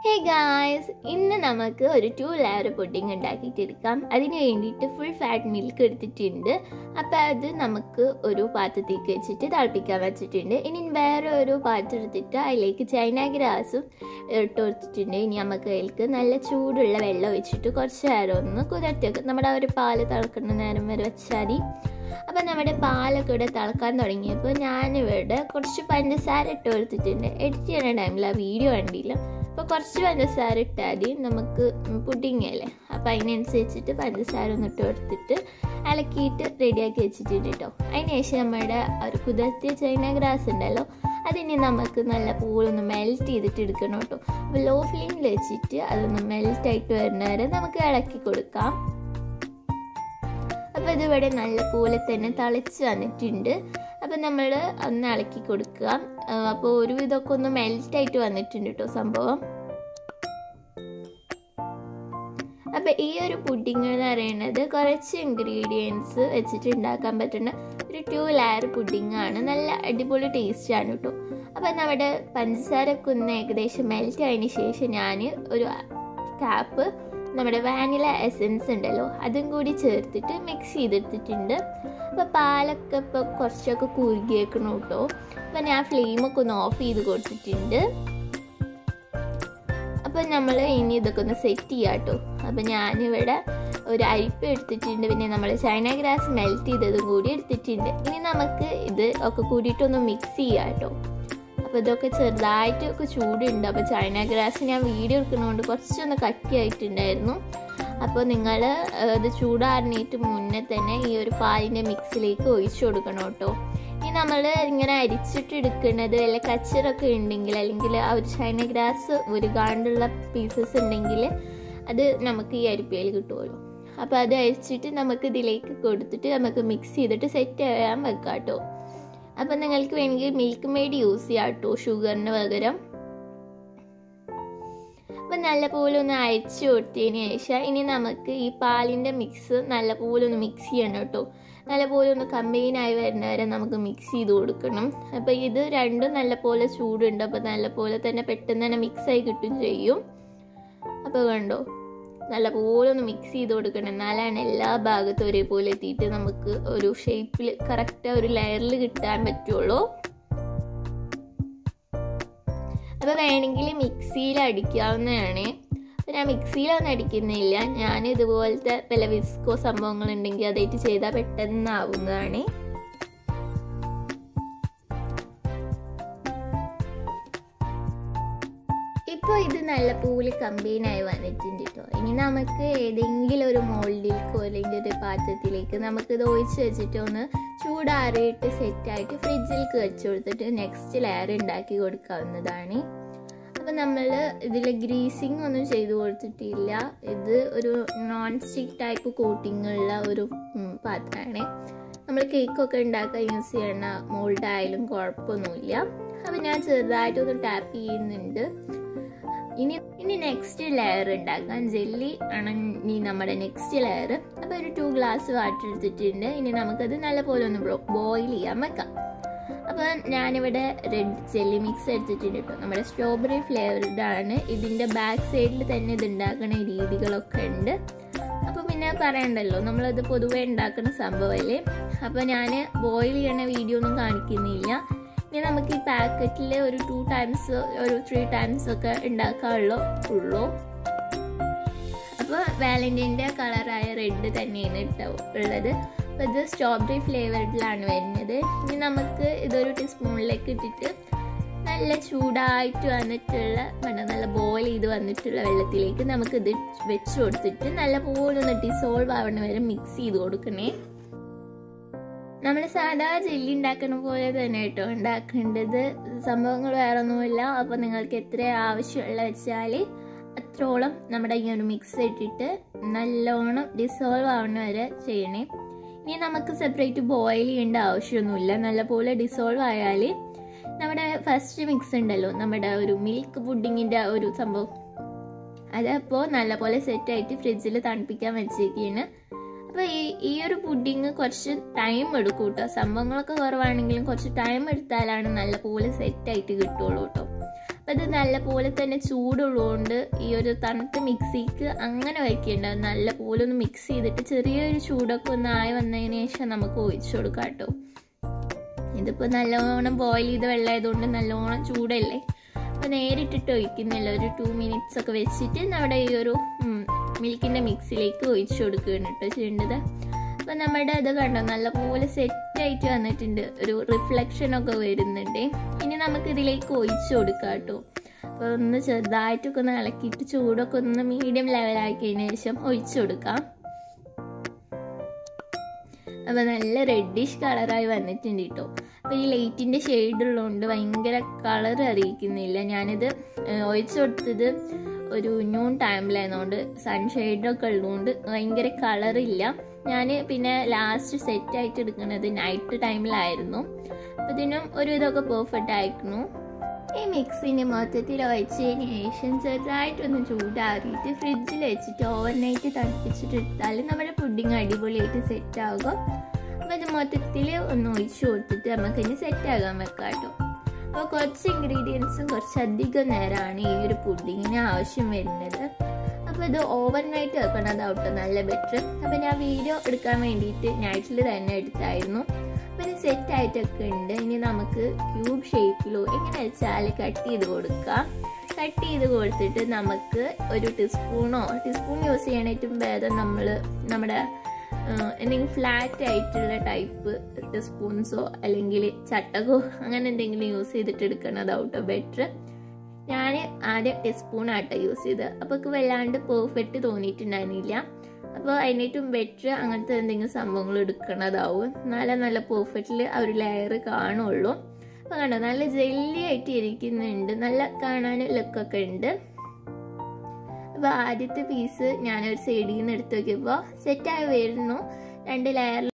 hey guys ഇന്ന് നമുക്ക് ഒരു ടു ലെയർ പുഡിംഗ് ഉണ്ടാക്കിയിട്ടെടുക്കാം അതിന് വേണ്ടിയിട്ട് ഫുൾ ഫാറ്റ് മിൽക്ക് എടുത്തിട്ടുണ്ട് അപ്പോൾ അത് നമുക്ക് ഒരു പാത്രത്തേക്ക് വെച്ചിട്ട് തിളപ്പിക്കാൻ വെച്ചിട്ടുണ്ട് ഇനി വേറെ ഒരു പാത്രം എടുത്തിട്ട് അതിലേക്ക് ചൈന ഗ്രാസും ഇട്ട് കൊടുത്തിട്ടുണ്ട് ഇനി നമുക്ക് അതിലേക്ക് നല്ല ചൂടുള്ള വെള്ളം ഒഴിച്ചിട്ട് കുറച്ച് നേരം ഒന്ന് കുതിർത്തി വെക്കും നമ്മുടെ ആ ഒരു പാല് തിളക്കുന്ന നേരം വരെ വെച്ചാൽ മതി അപ്പം നമ്മുടെ പാലൊക്കെ ഇവിടെ തിളക്കാൻ തുടങ്ങിയപ്പോൾ ഞാനിവിടെ കുറച്ച് പഞ്ചസാര ഇട്ട് കൊടുത്തിട്ടുണ്ട് എഡിറ്റ് ചെയ്യുന്ന ടൈമിൽ ആ വീഡിയോ കണ്ടില്ല അപ്പോൾ കുറച്ച് പഞ്ചസാര ഇട്ടാൽ മതി നമുക്ക് പുഡിങ് അല്ലേ അപ്പോൾ അതിനനുസരിച്ചിട്ട് പഞ്ചസാര ഒന്ന് ഇട്ട് കൊടുത്തിട്ട് ഇളക്കിയിട്ട് റെഡിയാക്കി വെച്ചിട്ടുണ്ട് കേട്ടോ അതിന് ശേഷം നമ്മുടെ ഒരു കുതിർത്തിയ ചൈന ഗ്രാസ് ഉണ്ടല്ലോ അതിനെ നമുക്ക് നല്ല പൂളൊന്ന് മെൽറ്റ് ചെയ്തിട്ട് എടുക്കണം കേട്ടോ അപ്പോൾ ലോ ഫ്ലെയിമിൽ വെച്ചിട്ട് അതൊന്ന് മെൽറ്റായിട്ട് വരുന്ന വരെ നമുക്ക് ഇളക്കി കൊടുക്കാം അപ്പോൾ ഇതിവിടെ നല്ല പോലെ തന്നെ തിളച്ച് വന്നിട്ടുണ്ട് അപ്പോൾ നമ്മൾ ഒന്ന് ഇളക്കി കൊടുക്കുക അപ്പോൾ ഒരു ഇതൊക്കെ ഒന്ന് മെൽറ്റായിട്ട് വന്നിട്ടുണ്ട് കേട്ടോ സംഭവം അപ്പോൾ ഈ ഒരു പുഡിംഗ് എന്ന് പറയുന്നത് കുറച്ച് ഇൻഗ്രീഡിയൻസ് വെച്ചിട്ട് ഉണ്ടാക്കാൻ പറ്റുന്ന ഒരു ടു ലെയർ പുഡിംഗ് ആണ് നല്ല അടിപൊളി ടേസ്റ്റ് ആണ് കേട്ടോ അപ്പോൾ നമ്മുടെ പഞ്ചസാരൊക്കെ ഒന്ന് ഏകദേശം മെൽറ്റ് ആയതിന് ശേഷം ഞാൻ ഒരു കാപ്പ് നമ്മുടെ വാനില എസൻസ് ഉണ്ടല്ലോ അതും കൂടി ചേർത്തിട്ട് മിക്സ് ചെയ്തെടുത്തിട്ടുണ്ട് അപ്പോൾ പാലൊക്കെ ഇപ്പോൾ കുറച്ചൊക്കെ കുറുകിയേക്കണം കേട്ടോ അപ്പോൾ ഞാൻ ഫ്ലെയിമൊക്കെ ഒന്ന് ഓഫ് ചെയ്ത് കൊടുത്തിട്ടുണ്ട് അപ്പോൾ നമ്മൾ ഇനി ഇതൊക്കെ ഒന്ന് സെറ്റ് ചെയ്യാം കേട്ടോ അപ്പോൾ ഞാനിവിടെ ഒരു അരിപ്പ എടുത്തിട്ടുണ്ട് പിന്നെ നമ്മൾ ചൈന ഗ്രാസ് മെൽറ്റ് ചെയ്തതും കൂടി എടുത്തിട്ടുണ്ട് ഇനി നമുക്ക് ഇത് ഒക്കെ കൂടിയിട്ടൊന്ന് മിക്സ് ചെയ്യാം കേട്ടോ അപ്പോൾ ഇതൊക്കെ ചെറുതായിട്ടൊക്കെ ചൂടുണ്ട് അപ്പോൾ ചൈന ഗ്രാസ് ഞാൻ വീഡിയോ എടുക്കുന്നതുകൊണ്ട് കുറച്ചൊന്ന് കട്ടിയായിട്ടുണ്ടായിരുന്നു അപ്പോൾ നിങ്ങൾ ഇത് ചൂടാറിനിട്ട് മുന്നേ തന്നെ ഈ ഒരു പാലിൻ്റെ മിക്സിലേക്ക് ഒഴിച്ചു കൊടുക്കണം കേട്ടോ ഇനി നമ്മൾ ഇങ്ങനെ അരിച്ചിട്ട് എടുക്കുന്നത് വല്ല കച്ചറൊക്കെ ഉണ്ടെങ്കിൽ അല്ലെങ്കിൽ ആ ഒരു ചൈന ഗ്രാസ് ഒരു കാണ്ടുള്ള പീസസ് ഉണ്ടെങ്കിൽ അത് നമുക്ക് ഈ അരിപ്പയിൽ കിട്ടുമല്ലോ അപ്പോൾ അത് അരിച്ചിട്ട് നമുക്ക് ഇതിലേക്ക് കൊടുത്തിട്ട് നമുക്ക് മിക്സ് ചെയ്തിട്ട് സെറ്റ് ചെയ്യാൻ വെക്കാം കേട്ടോ അപ്പം നിങ്ങൾക്ക് വേണമെങ്കിൽ മിൽക്ക് മെയ്ഡ് യൂസ് ചെയ്യാം കേട്ടോ ഷുഗറിന് പകരം അപ്പം നല്ലപോലെ ഒന്ന് അയച്ചു കൊടുത്തതിന് ശേഷം ഇനി നമുക്ക് ഈ പാലിൻ്റെ മിക്സ് നല്ലപോലെ ഒന്ന് മിക്സ് ചെയ്യണം കേട്ടോ നല്ലപോലെ ഒന്ന് കമ്പൈനായി വരുന്ന വരെ നമുക്ക് മിക്സ് ചെയ്ത് കൊടുക്കണം അപ്പോൾ ഇത് രണ്ടും നല്ലപോലെ ചൂടുണ്ട് അപ്പോൾ നല്ലപോലെ തന്നെ പെട്ടെന്ന് തന്നെ മിക്സായി കിട്ടും ചെയ്യും അപ്പോൾ കണ്ടോ നല്ലപോലെ ഒന്ന് മിക്സ് ചെയ്ത് കൊടുക്കണം എന്നാലാണ് എല്ലാ ഭാഗത്തും ഒരേപോലെ എത്തിയിട്ട് നമുക്ക് ഒരു ഷേപ്പിൽ കറക്റ്റ് ഒരു ലെയറിൽ കിട്ടാൻ പറ്റുള്ളൂ അപ്പോൾ വേണമെങ്കിൽ മിക്സിയിൽ അടിക്കാവുന്നതാണ് ഞാൻ മിക്സിയിലൊന്നും അടിക്കുന്നില്ല ഞാൻ ഇതുപോലത്തെ വല്ല വിസ്കോ സംഭവങ്ങൾ ഉണ്ടെങ്കിൽ അതായിട്ട് ചെയ്താൽ പെട്ടെന്നാവുന്നതാണ് ഇപ്പോൾ ഇത് നല്ല പൂല് കമ്പൈനായി വന്നിട്ടുണ്ട് കേട്ടോ ഇനി നമുക്ക് ഏതെങ്കിലും ഒരു മോൾഡിലേക്കോ അല്ലെങ്കിൽ ഒരു പാത്രത്തിലേക്ക് നമുക്ക് ഇത് ഒഴിച്ച് വെച്ചിട്ട് ഒന്ന് ചൂടാറിയിട്ട് സെറ്റായിട്ട് ഫ്രിഡ്ജിലേക്ക് വെച്ച് കൊടുത്തിട്ട് നെക്സ്റ്റ് ലെയർ ഉണ്ടാക്കി കൊടുക്കാവുന്നതാണ് അപ്പോൾ നമ്മൾ ഇതിൽ ഗ്രീസിങ് ഒന്നും ചെയ്തു കൊടുത്തിട്ടില്ല ഇത് ഒരു നോൺ സ്റ്റിക്ക് ടൈപ്പ് കോട്ടിംഗ് ഉള്ള ഒരു പാത്രമാണ് നമ്മൾ കേക്കൊക്കെ ഉണ്ടാക്കാൻ യൂസ് ചെയ്യുന്ന മോൾഡ് ആയാലും കുഴപ്പമൊന്നുമില്ല അപ്പോൾ ഞാൻ ചെറുതായിട്ടൊന്ന് ടാപ്പ് ചെയ്യുന്നുണ്ട് ഇനി ഇനി നെക്സ്റ്റ് ലെയർ ഉണ്ടാക്കാം ജെല്ലി ആണ് ഇനി നമ്മുടെ നെക്സ്റ്റ് ലെയർ അപ്പോൾ ഒരു ടു ഗ്ലാസ് വാട്ടർ എടുത്തിട്ടുണ്ട് ഇനി നമുക്കത് നല്ലപോലെ ഒന്ന് ബോയിൽ ചെയ്യാൻ വെക്കാം അപ്പോൾ ഞാനിവിടെ റെഡ് ജെല്ലി മിക്സ് എടുത്തിട്ടുണ്ട് കേട്ടോ നമ്മുടെ സ്ട്രോബെറി ഫ്ലേവർഡ് ആണ് ഇതിൻ്റെ ബാക്ക് സൈഡിൽ തന്നെ ഇത് ഉണ്ടാക്കുന്ന രീതികളൊക്കെ ഉണ്ട് അപ്പോൾ പിന്നെ പറയണ്ടല്ലോ നമ്മളത് പൊതുവേ ഉണ്ടാക്കുന്ന സംഭവമല്ലേ അപ്പോൾ ഞാൻ ബോയിൽ ചെയ്യണ വീഡിയോ ഒന്നും കാണിക്കുന്നില്ല ഇനി നമുക്ക് ഈ പാക്കറ്റിൽ ഒരു ടു ടൈംസ് ഒരു ത്രീ ടൈംസ് ഒക്കെ ഉണ്ടാക്കാനുള്ളൂ ഉള്ളൂ അപ്പോൾ വാലൻറ്റൈൻ്റെ കളറായ റെഡ് തന്നെയാണ് കേട്ടോ ഉള്ളത് അപ്പോൾ ഇത് സ്ട്രോബെറി ഫ്ലേവർഡിലാണ് വരുന്നത് ഇനി നമുക്ക് ഇതൊരു ടീസ്പൂണിലേക്ക് ഇട്ടിട്ട് നല്ല ചൂടായിട്ട് വന്നിട്ടുള്ള നല്ല ബോയിൽ ചെയ്ത് വന്നിട്ടുള്ള വെള്ളത്തിലേക്ക് നമുക്ക് ഇത് വെച്ച് കൊടുത്തിട്ട് നല്ല പോലെ ഒന്ന് ഡിസോൾവ് ആവണ വരെ മിക്സ് ചെയ്ത് കൊടുക്കണേ നമ്മൾ സാധാ ജെല്ലി ഉണ്ടാക്കുന്ന പോലെ തന്നെ കേട്ടോ ഉണ്ടാക്കേണ്ടത് സംഭവങ്ങൾ വേറെ ഒന്നുമില്ല അപ്പോൾ നിങ്ങൾക്ക് എത്ര ആവശ്യമുള്ള വെച്ചാൽ അത്രോളം നമ്മുടെ ഈ ഒരു മിക്സ് ഇട്ടിട്ട് നല്ലോണം ഡിസോൾവ് ആവുന്ന വരെ ചെയ്യണേ ഇനി നമുക്ക് സെപ്പറേറ്റ് ബോയിൽ ചെയ്യേണ്ട ആവശ്യമൊന്നുമില്ല നല്ലപോലെ ഡിസോൾവ് ആയാൽ നമ്മുടെ ഫസ്റ്റ് മിക്സ് ഉണ്ടല്ലോ നമ്മുടെ ഒരു മിൽക്ക് പുഡിങ്ങിൻ്റെ ഒരു സംഭവം അതപ്പോൾ നല്ലപോലെ സെറ്റായിട്ട് ഫ്രിഡ്ജിൽ തണുപ്പിക്കാൻ വെച്ചേക്കാണ് അപ്പോൾ ഈ ഈ ഒരു പുഡിങ് കുറച്ച് ടൈം എടുക്കും കേട്ടോ സംഭവങ്ങളൊക്കെ കുറവാണെങ്കിലും കുറച്ച് ടൈം എടുത്താലാണ് നല്ലപോലെ സെറ്റായിട്ട് കിട്ടുള്ളൂ കേട്ടോ അപ്പം ഇത് നല്ല പോലെ തന്നെ ചൂടുള്ളതുകൊണ്ട് ഈ ഒരു തണുത്ത മിക്സിക്ക് അങ്ങനെ വയ്ക്കേണ്ട നല്ല പോലെ ഒന്ന് മിക്സ് ചെയ്തിട്ട് ചെറിയൊരു ചൂടൊക്കെ ഒന്ന് ആയി വന്നതിന് ശേഷം നമുക്ക് ഒഴിച്ചു കൊടുക്കാം കേട്ടോ ഇതിപ്പോൾ നല്ലോണം ബോയിൽ ചെയ്ത വെള്ളമായതുകൊണ്ട് നല്ലോണം ചൂടല്ലേ അപ്പോൾ നേരിട്ടിട്ട് ഒഴിക്കുന്നില്ല ഒരു ടു മിനിറ്റ്സ് ഒക്കെ വെച്ചിട്ട് നമ്മുടെ ഈ ഒരു മിൽക്കിൻ്റെ മിക്സിലേക്ക് ഒഴിച്ചു കൊടുക്കുകയാണ് കേട്ടോ ചെയ്യേണ്ടത് അപ്പോൾ നമ്മുടെ ഇത് കണ്ടോ നല്ലപോലെ സെറ്റായിട്ട് വന്നിട്ടുണ്ട് ഒരു റിഫ്ലക്ഷൻ ഒക്കെ വരുന്നുണ്ട് ഇനി നമുക്ക് ഇതിലേക്ക് ഒഴിച്ചു കൊടുക്കാം കേട്ടോ അപ്പോൾ ഒന്ന് ചെറുതായിട്ടൊക്കെ ഒന്ന് ഇളക്കിയിട്ട് ചൂടൊക്കെ ഒന്ന് മീഡിയം ലെവലാക്കിയതിന് ശേഷം ഒഴിച്ചു കൊടുക്കാം അപ്പോൾ നല്ല റെഡിഷ് കളറായി വന്നിട്ടുണ്ട് കേട്ടോ അപ്പോൾ ഈ ലൈറ്റിൻ്റെ ഷെയ്ഡ് ഉള്ളതുകൊണ്ട് ഭയങ്കര കളർ അറിയിക്കുന്നില്ല ഞാനിത് ഒഴിച്ചു കൊടുത്തത് ഒരു ന്യൂൺ ടൈമിലായതുകൊണ്ട് സൺഷെയ്ഡൊക്കെ ഉള്ളതുകൊണ്ട് ഭയങ്കര കളറില്ല ഞാൻ പിന്നെ ലാസ്റ്റ് സെറ്റ് ആയിട്ട് എടുക്കുന്നത് നൈറ്റ് ടൈമിലായിരുന്നു അപ്പോൾ ഇതിനും ഒരു ഇതൊക്കെ പെർഫെക്റ്റ് ആയിരുന്നു ഈ മിക്സിന് മൊത്തത്തിൽ ഒഴിച്ചതിന് ശേഷം ചെറുതായിട്ടൊന്ന് ചൂടാറിയിട്ട് ഫ്രിഡ്ജിൽ വെച്ചിട്ട് ഓവർനൈറ്റ് തണുപ്പിച്ചിട്ട് എടുത്താൽ നമ്മുടെ പുഡിങ് അടിപൊളിയായിട്ട് സെറ്റ് ആകും അപ്പോൾ ഇത് മൊത്തത്തിൽ ഒന്ന് ഒഴിച്ചു കൊടുത്തിട്ട് നമുക്ക് ഇനി സെറ്റ് ആകാൻ വെക്കാം കേട്ടോ അപ്പോൾ കുറച്ച് ഇൻഗ്രീഡിയൻസും കുറച്ചധികം നേരമാണ് ഈ ഒരു പുഡിങ്ങിന് ആവശ്യം വരുന്നത് അപ്പോൾ ഇത് ഓവർനൈറ്റ് വെക്കണതാവട്ടെ നല്ല ബെറ്റർ അപ്പോൾ ഞാൻ വീഡിയോ എടുക്കാൻ വേണ്ടിയിട്ട് നൈറ്റിൽ തന്നെ എടുത്തായിരുന്നു അപ്പോൾ ഇത് സെറ്റ് ആയിട്ടൊക്കെ ഉണ്ട് ഇനി നമുക്ക് ക്യൂബ് ഷേപ്പിലോ എങ്ങനെ വെച്ചാൽ കട്ട് ചെയ്ത് കൊടുക്കാം കട്ട് ചെയ്ത് കൊടുത്തിട്ട് നമുക്ക് ഒരു ടീസ്പൂണോ ടീസ്പൂൺ യൂസ് ചെയ്യാനായിട്ടും ഭേദം നമ്മൾ നമ്മുടെ എന്തെങ്കിലും ഫ്ലാറ്റ് ആയിട്ടുള്ള ടൈപ്പ് ടീസ്പൂൺസോ അല്ലെങ്കിൽ ചട്ടകോ അങ്ങനെ എന്തെങ്കിലും യൂസ് ചെയ്തിട്ട് എടുക്കണതാവട്ടോ ബെറ്റർ ഞാൻ ആദ്യം ടീസ്പൂൺ ആട്ടോ യൂസ് ചെയ്തത് അപ്പോൾ വല്ലാണ്ട് പെർഫെക്റ്റ് തോന്നിയിട്ടുണ്ടായിരുന്നില്ല അപ്പോൾ അതിനേറ്റവും ബെറ്റർ അങ്ങനത്തെ എന്തെങ്കിലും സംഭവങ്ങൾ എടുക്കണതാവും നല്ല നല്ല പെർഫെക്റ്റിൽ ആ ഒരു ലെയർ കാണുള്ളൂ അപ്പോൾ കണ്ടോ നല്ല ജെല്ലി ആയിട്ട് ഇരിക്കുന്നുണ്ട് നല്ല കാണാൻ ലുക്കൊക്കെ ഉണ്ട് അപ്പോൾ ആദ്യത്തെ പീസ് ഞാനൊരു സൈഡിൽ നിന്ന് എടുത്ത് നോക്കിയപ്പോൾ സെറ്റായി വരുന്നു രണ്ട് ലെയർ